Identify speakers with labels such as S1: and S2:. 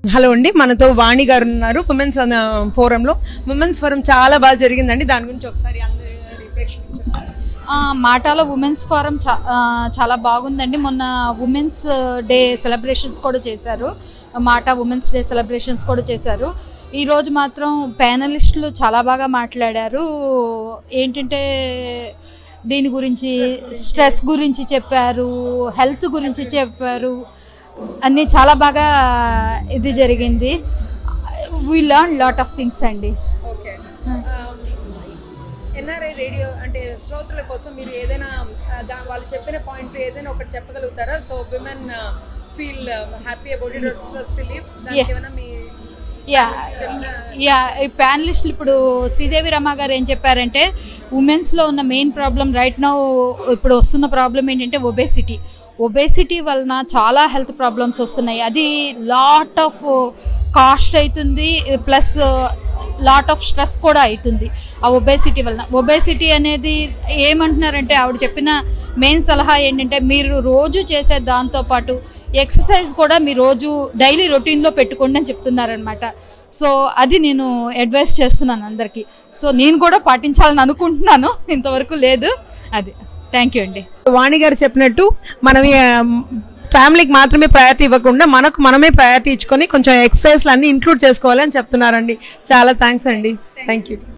S1: Hello అండి మనతో వాణి గారు ఉన్నారు ఉమెన్స్ ఫోరంలో ఉమెన్స్ ఫోరం చాలా బాగా జరిగిందండి దాని గురించి ఒకసారి అందరి ప్రేక్షకులకు చెప్తారా?
S2: ఆ, మాటాల ఉమెన్స్ ఫోరం చా- ఆ, చాలా బాగుందండి మొన్న ఉమెన్స్ డే సెలబ్రేషన్స్ కూడా చేశారు మాటా ఉమెన్స్ డే సెలబ్రేషన్స్ కూడా చేశారు ఈరోజు మాత్రం ప్యానలిస్టులు చాలా బాగా మాట్లాడారు ఏంటంటే దీని గురించి స్ట్రెస్ గురించి చెప్పారు హెల్త్ గురించి చెప్పారు అన్నీ చాలా బాగా ఇది జరిగింది we learn lot of things అండి
S1: ఓకే ఎన్ఆర్ఐ రేడియో అంటే శ్రోతల కోసం మీరు ఏదైనా ఆ, దా- వాళ్ళు చెప్పిన పాయింట్ ఏదైనా ఒకటి చెప్పగలుగుతారా so women feel happy about it stress relief దానికి
S2: Yeah.
S1: ఏమైనా మీ
S2: యా
S1: చెప్పిన
S2: యా ఈ ప్యానలిస్టులు ఇప్పుడు శ్రీదేవి రమ గారు ఏం చెప్పారంటే ఉమెన్స్లో ఉన్న మెయిన్ ప్రాబ్లం రైట్ నౌ ఇప్పుడు వస్తున్న ప్రాబ్లం ఏంటంటే ఒబేసిటీ ఒబేసిటీ వలన చాలా హెల్త్ ప్రాబ్లమ్స్ వస్తున్నాయి అది లాట్ ఆఫ్ కాస్ట్ అవుతుంది ప్లస్ లాట్ ఆఫ్ స్ట్రెస్ కూడా అవుతుంది ఆ ఒబేసిటీ వలన ఒబేసిటీ అనేది ఏమంటున్నారంటే ఆవిడ చెప్పిన మెయిన్ సలహా ఏంటంటే మీరు రోజు చేసే దాంతోపాటు ఎక్సర్సైజ్ కూడా మీ రోజు డైలీ రొటీన్లో పెట్టుకోండి అని చెప్తున్నారనమాట సో అది నేను అడ్వైస్ చేస్తున్నాను అందరికీ సో నేను కూడా పాటించాలని అనుకుంటున్నాను ఇంతవరకు లేదు అది థ్యాంక్ యూ అండి
S1: వాణి గారు చెప్పినట్టు మనం ఫ్యామిలీకి మాత్రమే ప్రయారిటీ ఇవ్వకుండా మనకు మనమే ప్రయారిటీ ఇచ్చుకొని కొంచెం ఎక్సర్సైజ్లు అన్ని ఇంక్లూడ్ చేసుకోవాలని చెప్తున్నారండి చాలా థ్యాంక్స్ అండి థ్యాంక్ యూ